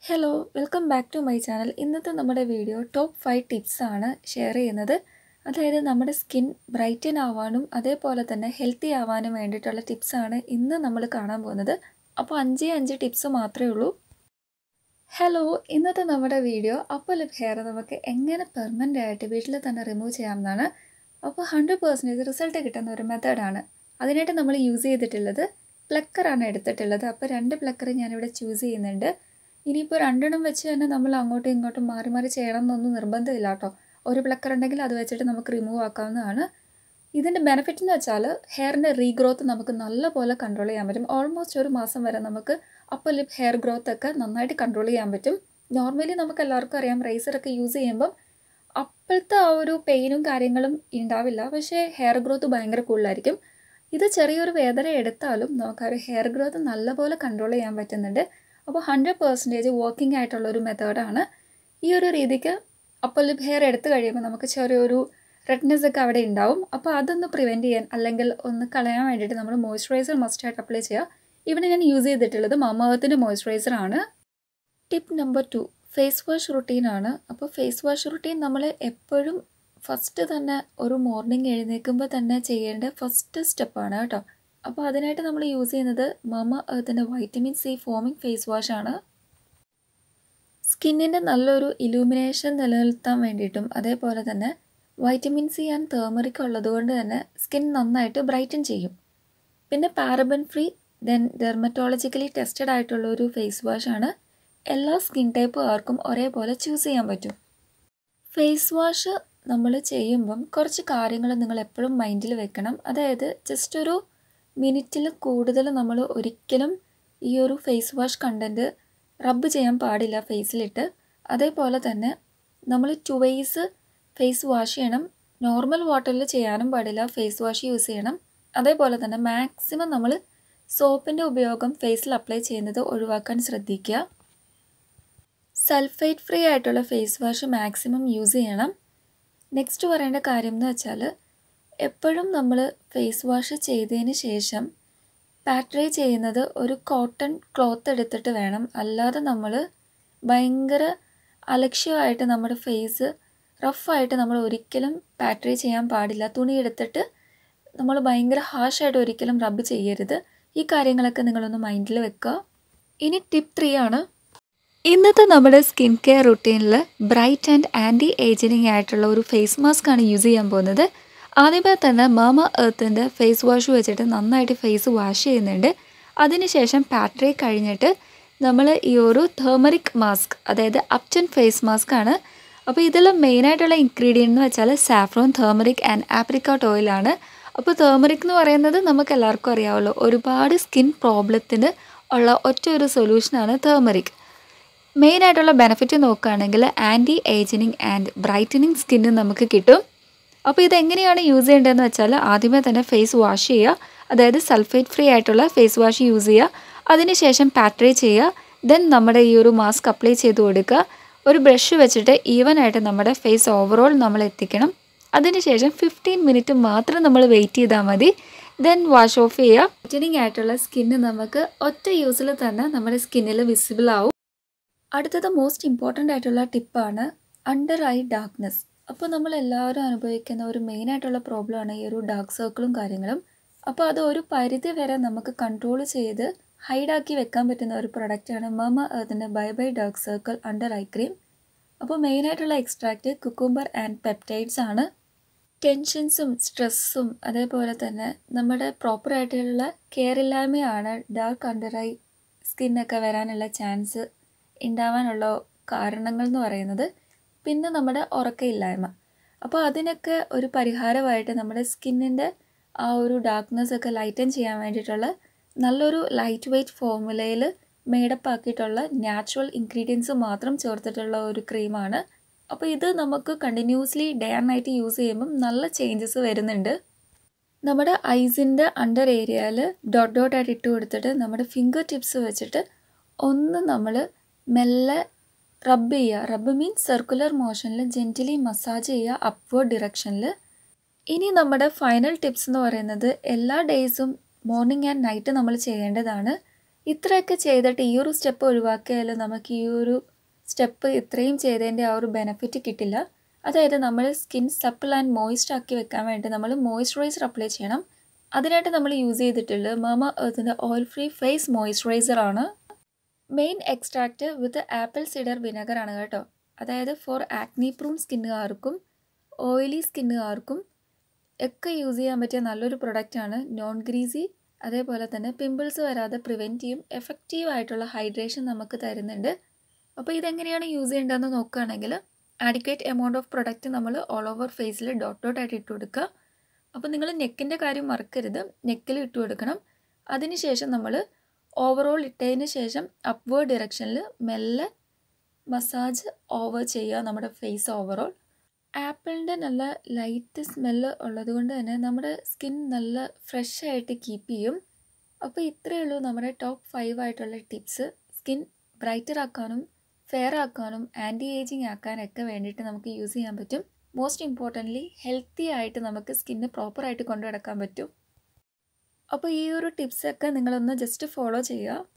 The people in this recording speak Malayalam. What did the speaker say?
hello welcome back to my channel ഇന്നത്തെ നമ്മുടെ വീഡിയോ ടോപ്പ് ഫൈവ് ടിപ്സ് ആണ് ഷെയർ ചെയ്യുന്നത് അതായത് നമ്മുടെ സ്കിൻ ബ്രൈറ്റൻ ആവാനും അതേപോലെ തന്നെ ഹെൽത്തി ആവാനും വേണ്ടിയിട്ടുള്ള ടിപ്സാണ് ഇന്ന് നമ്മൾ കാണാൻ പോകുന്നത് അപ്പോൾ അഞ്ചേ അഞ്ച് ടിപ്സ് മാത്രമേ ഉള്ളൂ ഹലോ ഇന്നത്തെ നമ്മുടെ വീഡിയോ അപ്പോൾ ലിപ് ഹെയർ നമുക്ക് എങ്ങനെ പെർമനൻ്റ് ആയിട്ട് വീട്ടിൽ തന്നെ റിമൂവ് ചെയ്യാമെന്നാണ് അപ്പോൾ ഹൺഡ്രഡ് പേഴ്സൻറ്റേജ് റിസൾട്ട് കിട്ടുന്ന ഒരു മെത്തേഡാണ് അതിനായിട്ട് നമ്മൾ യൂസ് ചെയ്തിട്ടുള്ളത് പ്ലക്കറാണ് എടുത്തിട്ടുള്ളത് അപ്പോൾ രണ്ട് പ്ലക്കർ ഞാനിവിടെ ചൂസ് ചെയ്യുന്നുണ്ട് ഇനിയിപ്പോൾ രണ്ടെണ്ണം വെച്ച് തന്നെ നമ്മൾ അങ്ങോട്ടും ഇങ്ങോട്ടും മാറി മാറി ചെയ്യണം എന്നൊന്നും നിർബന്ധമില്ല കേട്ടോ ഒരു പ്ലക്കർ ഉണ്ടെങ്കിൽ അത് വെച്ചിട്ട് നമുക്ക് റിമൂവ് ആക്കാവുന്നതാണ് ഇതിൻ്റെ ബെനിഫിറ്റ് എന്ന് വെച്ചാൽ ഹെയറിൻ്റെ റീഗ്രോത്ത് നമുക്ക് നല്ലപോലെ കൺട്രോൾ ചെയ്യാൻ പറ്റും ഓൾമോസ്റ്റ് ഒരു മാസം വരെ നമുക്ക് അപ്പർ ലിപ്പ് ഹെയർ ഗ്രോത്ത് ഒക്കെ നന്നായിട്ട് കൺട്രോൾ ചെയ്യാൻ പറ്റും നോർമലി നമുക്ക് എല്ലാവർക്കും അറിയാം റേസറൊക്കെ യൂസ് ചെയ്യുമ്പം അപ്പോഴത്തെ ആ ഒരു പെയിനും കാര്യങ്ങളും ഉണ്ടാവില്ല പക്ഷേ ഹെയർ ഗ്രോത്ത് ഭയങ്കര കൂടുതലായിരിക്കും ഇത് ചെറിയൊരു വേദന എടുത്താലും നമുക്ക് ആ ഒരു ഹെയർ ഗ്രോത്ത് നല്ലപോലെ കൺട്രോൾ ചെയ്യാൻ പറ്റുന്നുണ്ട് അപ്പോൾ ഹൺഡ്രഡ് പേഴ്സൻറ്റേജ് വർക്കിംഗ് ആയിട്ടുള്ള ഒരു മെത്തേഡാണ് ഈ ഒരു രീതിക്ക് അപ്പർ ലിപ്പ് ഹെയർ എടുത്തു കഴിയുമ്പോൾ നമുക്ക് ചെറിയൊരു റെഡ്നെസ് ഒക്കെ അവിടെ ഉണ്ടാവും അപ്പോൾ അതൊന്ന് പ്രിവെൻറ്റ് ചെയ്യാൻ അല്ലെങ്കിൽ ഒന്ന് കളയാൻ വേണ്ടിയിട്ട് നമ്മൾ മോയ്സ്ചറൈസർ മസ്റ്റായിട്ട് അപ്ലൈ ചെയ്യുക ഇവിടെ ഞാൻ യൂസ് ചെയ്തിട്ടുള്ളത് മമവത്തിൻ്റെ മോയ്സ്ചറൈസർ ആണ് tip number two face wash റുട്ടീനാണ് അപ്പോൾ ഫേസ് വാഷ് റുട്ടീൻ നമ്മൾ എപ്പോഴും ഫസ്റ്റ് തന്നെ ഒരു മോർണിംഗ് എഴുന്നേൽക്കുമ്പോൾ തന്നെ ചെയ്യേണ്ട ഫസ്റ്റ് സ്റ്റെപ്പാണ് കേട്ടോ അപ്പോൾ അതിനായിട്ട് നമ്മൾ യൂസ് ചെയ്യുന്നത് മമ എർത്തിൻ്റെ vitamin C foaming face wash ആണ് സ്കിന്നിൻ്റെ നല്ലൊരു ഇലൂമിനേഷൻ നിലനിർത്താൻ വേണ്ടിയിട്ടും അതേപോലെ തന്നെ വൈറ്റമിൻ സി ആൻഡ് തേമറിക് ഉള്ളതുകൊണ്ട് തന്നെ സ്കിൻ നന്നായിട്ട് ബ്രൈറ്റൻ ചെയ്യും പിന്നെ paraben free then dermatologically tested ആയിട്ടുള്ള ഒരു ഫേസ് വാഷ് ആണ് എല്ലാ സ്കിൻ ടൈപ്പുകാർക്കും ഒരേപോലെ ചൂസ് ചെയ്യാൻ പറ്റും ഫേസ് വാഷ് നമ്മൾ ചെയ്യുമ്പം കുറച്ച് കാര്യങ്ങൾ നിങ്ങൾ എപ്പോഴും മൈൻഡിൽ വെക്കണം അതായത് ജസ്റ്റ് ഒരു മിനിറ്റിൽ കൂടുതൽ നമ്മൾ ഒരിക്കലും ഈ ഒരു ഫേസ് വാഷ് കണ്ടൻറ്റ് റബ്ബ് ചെയ്യാൻ പാടില്ല ഫേസിലിട്ട് അതേപോലെ തന്നെ നമ്മൾ ടുവൈസ് ഫേസ് വാഷ് ചെയ്യണം നോർമൽ വാട്ടറിൽ ചെയ്യാനും പാടില്ല ഫേസ് വാഷ് യൂസ് ചെയ്യണം അതേപോലെ തന്നെ മാക്സിമം നമ്മൾ സോപ്പിൻ്റെ ഉപയോഗം ഫേസിൽ അപ്ലൈ ചെയ്യുന്നത് ഒഴിവാക്കാൻ ശ്രദ്ധിക്കുക സൾഫേറ്റ് ഫ്രീ ആയിട്ടുള്ള ഫേസ് വാഷ് മാക്സിമം യൂസ് ചെയ്യണം നെക്സ്റ്റ് പറയേണ്ട കാര്യം എന്ന് വെച്ചാൽ എപ്പോഴും നമ്മൾ ഫേസ് വാഷ് ചെയ്തതിന് ശേഷം പാട്രൈ ചെയ്യുന്നത് ഒരു കോട്ടൺ ക്ലോത്ത് എടുത്തിട്ട് വേണം അല്ലാതെ നമ്മൾ ഭയങ്കര അലക്ഷ്യമായിട്ട് നമ്മുടെ ഫേസ് റഫായിട്ട് നമ്മൾ ഒരിക്കലും പാട്രൈ ചെയ്യാൻ പാടില്ല തുണി എടുത്തിട്ട് നമ്മൾ ഭയങ്കര ഹാഷായിട്ട് ഒരിക്കലും റബ്ബ് ചെയ്യരുത് ഈ കാര്യങ്ങളൊക്കെ നിങ്ങളൊന്ന് മൈൻഡിൽ വെക്കുക ഇനി ടിപ്പ് ത്രീ ആണ് ഇന്നത്തെ നമ്മുടെ സ്കിൻ കെയർ റുട്ടീനിൽ ബ്രൈറ്റ് ആൻഡ് ആൻറ്റി ഏജിനിങ് ആയിട്ടുള്ള ഒരു ഫേസ് മാസ്ക് ആണ് യൂസ് ചെയ്യാൻ പോകുന്നത് ആദ്യമേ തന്നെ മാമ എർത്തിൻ്റെ ഫേസ് വാഷ് വെച്ചിട്ട് നന്നായിട്ട് ഫേസ് വാഷ് ചെയ്യുന്നുണ്ട് അതിനുശേഷം പാട്രി കഴിഞ്ഞിട്ട് നമ്മൾ ഈ ഒരു തേമറിക് മാസ്ക് അതായത് അപ്റ്റൻ ഫേസ് മാസ്ക് ആണ് അപ്പോൾ ഇതിൽ മെയിനായിട്ടുള്ള ഇൻഗ്രീഡിയൻ്റ് എന്ന് വെച്ചാൽ സാഫ്രോൺ തേമറിക് ആൻഡ് ആപ്രിക്കോട്ട് ഓയിലാണ് അപ്പോൾ തേമറിക് എന്ന് പറയുന്നത് നമുക്ക് എല്ലാവർക്കും അറിയാമല്ലോ ഒരുപാട് സ്കിൻ പ്രോബ്ലത്തിന് ഉള്ള ഒറ്റ ഒരു സൊല്യൂഷനാണ് തേമറിക് മെയിനായിട്ടുള്ള ബെനിഫിറ്റ് നോക്കുകയാണെങ്കിൽ anti ageing and brightening skin നമുക്ക് കിട്ടും അപ്പോൾ ഇതെങ്ങനെയാണ് യൂസ് ചെയ്യേണ്ടതെന്ന് വെച്ചാൽ ആദ്യമേ തന്നെ ഫേസ് വാഷ് ചെയ്യുക അതായത് സൾഫേറ്റ് ഫ്രീ ആയിട്ടുള്ള ഫേസ് വാഷ് യൂസ് ചെയ്യുക അതിനുശേഷം പാട്രൈ ചെയ്യുക ദെൻ നമ്മുടെ ഈ ഒരു മാസ്ക് അപ്ലൈ ചെയ്ത് കൊടുക്കുക ഒരു ബ്രഷ് വെച്ചിട്ട് ഈവൻ ആയിട്ട് നമ്മുടെ ഫേസ് ഓവറോൾ നമ്മൾ എത്തിക്കണം അതിനുശേഷം ഫിഫ്റ്റീൻ മിനിറ്റ് മാത്രം നമ്മൾ വെയിറ്റ് ചെയ്താൽ മതി ദെൻ വാഷ് ഓഫ് ചെയ്യുക വൈറ്റനിങ് ആയിട്ടുള്ള സ്കിന്ന് നമുക്ക് ഒറ്റ യൂസിൽ തന്നെ നമ്മുടെ സ്കിന്നിൽ വിസിബിൾ ആവും അടുത്തത് മോസ്റ്റ് ഇമ്പോർട്ടൻ്റ് ആയിട്ടുള്ള ടിപ്പാണ് അണ്ടർ ഐ ഡാർക്ക്നെസ് അപ്പോൾ നമ്മൾ എല്ലാവരും അനുഭവിക്കുന്ന ഒരു മെയിൻ ആയിട്ടുള്ള പ്രോബ്ലമാണ് ഈ ഒരു ഡാർക്ക് സർക്കിളും കാര്യങ്ങളും അപ്പോൾ അത് ഒരു പരിധി വരെ നമുക്ക് കൺട്രോൾ ചെയ്ത് ഹൈഡാക്കി വെക്കാൻ പറ്റുന്ന ഒരു പ്രൊഡക്റ്റാണ് മമ അതിൻ്റെ bye bye dark circle under eye cream അപ്പോൾ മെയിനായിട്ടുള്ള എക്സ്ട്രാക്റ്റ് കുക്കുംബർ ആൻഡ് പെപ്റ്റൈഡ്സ് ആണ് ടെൻഷൻസും സ്ട്രെസ്സും അതേപോലെ തന്നെ നമ്മുടെ പ്രോപ്പറായിട്ടുള്ള കെയർ ഇല്ലായ്മയാണ് ഡാർക്ക് അണ്ടർ ഐ സ്കിന്നൊക്കെ വരാനുള്ള ചാൻസ് ഉണ്ടാവാനുള്ള കാരണങ്ങൾ എന്ന് പറയുന്നത് പിന്നെ നമ്മുടെ ഉറക്കമില്ലായ്മ അപ്പോൾ അതിനൊക്കെ ഒരു പരിഹാരമായിട്ട് നമ്മുടെ സ്കിന്നിൻ്റെ ആ ഒരു ഡാർക്ക്നെസ് ഒക്കെ ലൈറ്റൻ ചെയ്യാൻ വേണ്ടിയിട്ടുള്ള നല്ലൊരു ലൈറ്റ് വെയ്റ്റ് ഫോർമുലയിൽ മേഡപ്പ് ആക്കിയിട്ടുള്ള നാച്ചുറൽ ഇൻഗ്രീഡിയൻസ് മാത്രം ചേർത്തിട്ടുള്ള ഒരു ക്രീമാണ് അപ്പോൾ ഇത് നമുക്ക് continuously day and night use ചെയ്യുമ്പം നല്ല ചേഞ്ചസ് വരുന്നുണ്ട് നമ്മുടെ ഐസിൻ്റെ അണ്ടർ ഏരിയയിൽ ഡോട്ട് ഡോട്ടായിട്ട് ഇട്ട് കൊടുത്തിട്ട് നമ്മുടെ ഫിംഗർ ടിപ്സ് വെച്ചിട്ട് ഒന്ന് നമ്മൾ മെല്ലെ റബ്ബ് ചെയ്യുക റബ്ബ് മീൻസ് സർക്കുലർ മോഷനിൽ ജെൻറ്റലി മസാജ് ചെയ്യുക അപ്വേർഡ് ഡിറക്ഷനിൽ ഇനി നമ്മുടെ ഫൈനൽ ടിപ്സ് എന്ന് പറയുന്നത് എല്ലാ ഡേയ്സും മോർണിംഗ് ആൻഡ് നൈറ്റ് നമ്മൾ ചെയ്യേണ്ടതാണ് ഇത്രയൊക്കെ ചെയ്തിട്ട് ഈ ഒരു സ്റ്റെപ്പ് ഒഴിവാക്കിയാൽ നമുക്ക് ഈ ഒരു സ്റ്റെപ്പ് ഇത്രയും ചെയ്തതിൻ്റെ ആ ഒരു ബെനിഫിറ്റ് കിട്ടില്ല അതായത് നമ്മൾ സ്കിൻ സപ്പിൾ ആൻഡ് മോയിസ്റ്റ് ആക്കി വെക്കാൻ വേണ്ടി നമ്മൾ മോയ്സ്ചറൈസർ അപ്ലൈ ചെയ്യണം അതിനായിട്ട് നമ്മൾ യൂസ് ചെയ്തിട്ടുള്ളത് മമ എർത്തിൻ്റെ ഓയിൽ ഫ്രീ ഫേസ് മോയ്സ്ചറൈസർ ആണ് main extract with apple cider vinegar ആണ് കേട്ടോ അതായത് ഫോർ ആക്നി പ്രൂൺ സ്കിന്നുകാർക്കും ഓയിലി സ്കിന്നുകാർക്കും ഒക്കെ യൂസ് ചെയ്യാൻ പറ്റിയ നല്ലൊരു പ്രൊഡക്റ്റാണ് നോൺ ഗ്രീസി അതേപോലെ തന്നെ പിമ്പിൾസ് വരാതെ പ്രിവെൻറ്റ് ചെയ്യും എഫക്റ്റീവ് ആയിട്ടുള്ള ഹൈഡ്രേഷൻ നമുക്ക് തരുന്നുണ്ട് അപ്പോൾ ഇതെങ്ങനെയാണ് യൂസ് ചെയ്യേണ്ടതെന്ന് നോക്കുകയാണെങ്കിൽ ആഡിക്വേറ്റ് എമൗണ്ട് ഓഫ് പ്രൊഡക്റ്റ് നമ്മൾ ഓൾ ഓവർ ഫേസിൽ ഡോട്ട് ഡോട്ട് ആയിട്ട് ഇട്ട് കൊടുക്കുക അപ്പോൾ നിങ്ങൾ നെക്കിൻ്റെ കാര്യം മറക്കരുത് നെക്കിൽ ഇട്ട് കൊടുക്കണം അതിനുശേഷം നമ്മൾ ഓവറോൾ ഇട്ടതിന് ശേഷം അപ്വേർഡ് ഡിറക്ഷനിൽ മെല്ലെ മസാജ് ഓവർ ചെയ്യുക നമ്മുടെ ഫേസ് ഓവറോൾ ആപ്പിളിൻ്റെ നല്ല ലൈറ്റ് സ്മെല്ല് ഉള്ളത് കൊണ്ട് തന്നെ നമ്മുടെ സ്കിൻ നല്ല ഫ്രഷ് ആയിട്ട് കീപ്പ് ചെയ്യും അപ്പോൾ ഇത്രയേ ഉള്ളൂ നമ്മുടെ ടോപ്പ് ഫൈവ് ആയിട്ടുള്ള ടിപ്സ് സ്കിൻ ബ്രൈറ്റർ ആക്കാനും ഫെയർ ആക്കാനും ആൻറ്റി ഏജിങ് ആക്കാനൊക്കെ വേണ്ടിയിട്ട് നമുക്ക് യൂസ് ചെയ്യാൻ പറ്റും മോസ്റ്റ് ഇമ്പോർട്ടൻ്റ്ലി ഹെൽത്തി ആയിട്ട് നമുക്ക് സ്കിന്ന് പ്രോപ്പറായിട്ട് കൊണ്ടു നടക്കാൻ പറ്റും അപ്പോൾ ഈ ഒരു ടിപ്സൊക്കെ നിങ്ങളൊന്ന് ജസ്റ്റ് ഫോളോ ചെയ്യുക